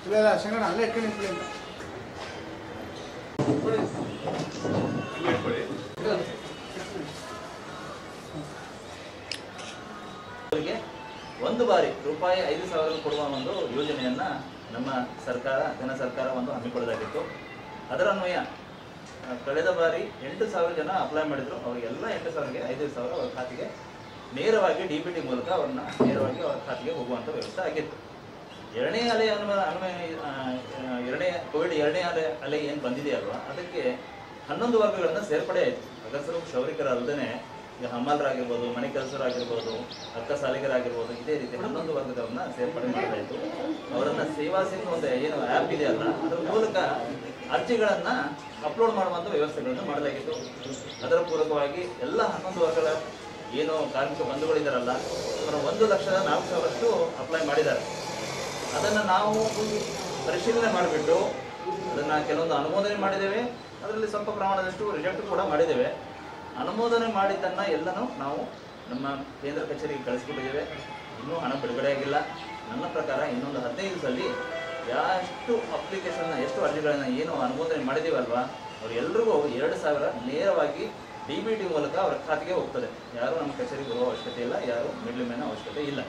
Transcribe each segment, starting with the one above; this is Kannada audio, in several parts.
ಇಲ್ಲ ಇಲ್ಲ ಶಂಕರಣ್ಣ ಅಲ್ಲೇ ಇಟ್ಕೊಂಡು ನಿಂತ್ಕೊಳ್ಳಿ ಅಂತ ಅವರಿಗೆ ಒಂದು ಬಾರಿ ರೂಪಾಯಿ ಐದು ಸಾವಿರ ಕೊಡುವ ಒಂದು ಯೋಜನೆಯನ್ನ ನಮ್ಮ ಸರ್ಕಾರ ಜನ ಸರ್ಕಾರ ಒಂದು ಹಮ್ಮಿಕೊಳ್ಳಲಾಗಿತ್ತು ಅದರ ಅನ್ವಯ ಆ, ಕಳೆದ ಬಾರಿ ಎಂಟು ಸಾವಿರ ಜನ ಅಪ್ಲೈ ಮಾಡಿದ್ರು ಅವರಿಗೆಲ್ಲ ಎಂಟು ಸಾವಿರಗೆ ಐದು ಸಾವಿರ ಅವರ ಖಾತೆಗೆ ನೇರವಾಗಿ ಡಿ ಬಿ ಟಿ ಮೂಲಕ ಅವ್ರನ್ನ ನೇರವಾಗಿ ಅವರ ಖಾತೆಗೆ ಹೋಗುವಂಥ ವ್ಯವಸ್ಥೆ ಆಗಿತ್ತು ಎರಡನೇ ಅಲೆ ಅನ್ವಯ ಅನ್ವಯ ಆ, ಆ, ಎರಡನೇ ಕೋವಿಡ್ ಎರಡನೇ ಅಲೆ ಅಲೆ ಏನು ಬಂದಿದೆ ಅಲ್ವಾ ಅದಕ್ಕೆ ಹನ್ನೊಂದು ವರ್ಗಗಳನ್ನ ಸೇರ್ಪಡೆ ಆಯಿತು ಅಗಸರು ಕ್ಷೌರಿಕರಲ್ಲದೆ ಈಗ ಹಮ್ಮಲರಾಗಿರ್ಬೋದು ಮನೆ ಕೆಲಸರಾಗಿರ್ಬೋದು ಅಕ್ಕ ಸಾಲಿಗರಾಗಿರ್ಬೋದು ಇದೇ ರೀತಿ ಹನ್ನೊಂದು ವರ್ಗದವ್ರನ್ನ ಸೇರ್ಪಡೆ ಮಾಡಲಾಯಿತು ಅವರನ್ನ ಸೇವಾ ಸಿಂಗ್ ಒಂದು ಏನು ಆ್ಯಪ್ ಇದೆಯಲ್ಲ ಅದರ ಮೂಲಕ ಅರ್ಜಿಗಳನ್ನ ಅಪ್ಲೋಡ್ ಮಾಡುವಂಥ ವ್ಯವಸ್ಥೆಗಳನ್ನು ಮಾಡಲಾಗಿತ್ತು ಅದರ ಪೂರಕವಾಗಿ ಎಲ್ಲ ಹನ್ನೊಂದು ವರ್ಗಗಳ ಏನು ಕಾರ್ಮಿಕ ಬಂಧುಗಳಿದಾರಲ್ಲ ಅವರ ಒಂದು ಲಕ್ಷದ ನಾಲ್ಕು ಸಾವಿರಷ್ಟು ಅಪ್ಲೈ ಮಾಡಿದ್ದಾರೆ ಅದನ್ನು ನಾವು ಪರಿಶೀಲನೆ ಮಾಡಿಬಿಟ್ಟು ಅದನ್ನು ಕೆಲವೊಂದು ಅನುಮೋದನೆ ಮಾಡಿದ್ದೇವೆ ಅದರಲ್ಲಿ ಸ್ವಲ್ಪ ಪ್ರಮಾಣದಷ್ಟು ರಿಜೆಕ್ಟ್ ಕೂಡ ಮಾಡಿದ್ದೇವೆ ಅನುಮೋದನೆ ಮಾಡಿದ್ದನ್ನು ಎಲ್ಲನೂ ನಾವು ನಮ್ಮ ಕೇಂದ್ರ ಕಚೇರಿಗೆ ಕಳಿಸ್ಕೊಟ್ಟಿದ್ದೇವೆ ಇನ್ನೂ ಹಣ ಬಿಡುಗಡೆ ಆಗಿಲ್ಲ ನನ್ನ ಪ್ರಕಾರ ಇನ್ನೊಂದು ಹದಿನೈದು ದಿವಸದಲ್ಲಿ ಎಷ್ಟು ಅಪ್ಲಿಕೇಶನ್ನ ಎಷ್ಟು ಅರ್ಜಿಗಳನ್ನು ಏನು ಅನುಮೋದನೆ ಮಾಡಿದ್ದೀವಲ್ವಾ ಅವರೆಲ್ಲರಿಗೂ ಎರಡು ಸಾವಿರ ನೇರವಾಗಿ ಡಿ ಬಿ ಟಿ ಮೂಲಕ ಅವರ ಖಾತೆಗೆ ಹೋಗ್ತದೆ ಯಾರು ನಮ್ಮ ಕಚೇರಿಗೆ ಬರುವ ಅವಶ್ಯಕತೆ ಇಲ್ಲ ಯಾರು ಮಿಡ್ಲ್ ಮ್ಯಾನ್ ಅವಶ್ಯಕತೆ ಇಲ್ಲ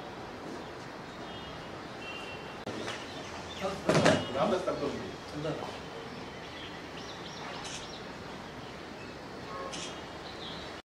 ರಾಮದಾಸ್ ತಪ್ಪು